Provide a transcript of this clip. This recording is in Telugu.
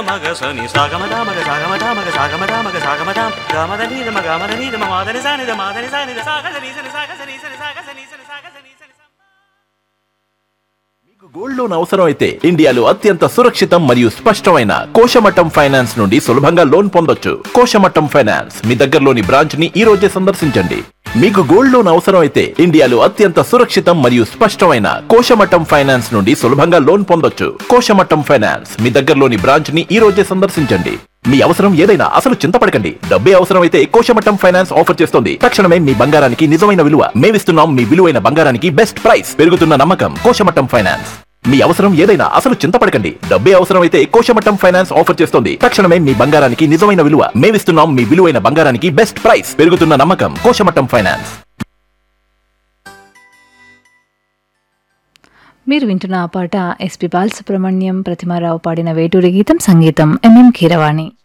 మగ సని సాగమద మగ సాగమద మగ సాగమద మగ సాగమద గమద నీద మగ మద నీద మాదని సానిద మాదని సానిద సాగ సని సని సాగ సని సని సాగ సని సని సాగ సని సని మీకు గోల్డ్ లోన్ అవసరం అయితే ఇండియాలో అత్యంత సురక్షితం మరియు స్పష్టమైన కోశమట్టం ఫైనాన్స్ నుండి సులభంగా లోన్ పొందొచ్చు కోశమట్టం ఫైనాన్స్ మీ దగ్గరలోని బ్రాంచ్ ని ఈ రోజే సందర్శించండి మీకు గోల్డ్ లోన్ అవసరం అయితే ఇండియాలో అత్యంత సురక్షితం మరియు స్పష్టమైన కోశమట్టం ఫైనాన్స్ నుండి సులభంగా లోన్ పొందొచ్చు కోశమట్టం ఫైనాన్స్ మీ దగ్గరలోని బ్రాంచ్ ని ఈ రోజే సందర్శించండి మీ అవసరం ఏదైనా అసలు చింతపడకండి డబ్బే అవసరం అయితే కోశమట్టం ఫైనాన్స్ ఆఫర్ చేస్తుంది తక్షణమే మీ బంగారానికి నిజమైన విలువ మేమిస్తున్నాం మీ విలువైన బంగారానికి బెస్ట్ ప్రైస్ పెరుగుతున్న నమ్మకం కోశమట్టం ఫైనాన్స్ మీ అవసరం ఏదైనా అసలు చింతపడకండి డబ్బే అవసరం అయితే కోశమట్టం ఫైనాన్స్ ఆఫర్ చేస్తుంది తక్షణమే మీ బంగారానికి నిజమైన విలువ మేమిస్తున్నాం మీ విలువైన బంగారానికి బెస్ట్ ప్రైస్ పెరుగుతున్న నమ్మకం కోశమట్టం ఫైనాన్స్ మీరు వింటున్న ఆ పాట ఎస్పి బాలసుబ్రహ్మణ్యం ప్రతిమారావు పాడిన వేటూరి గీతం సంగీతం ఎంఎం కీరవాణి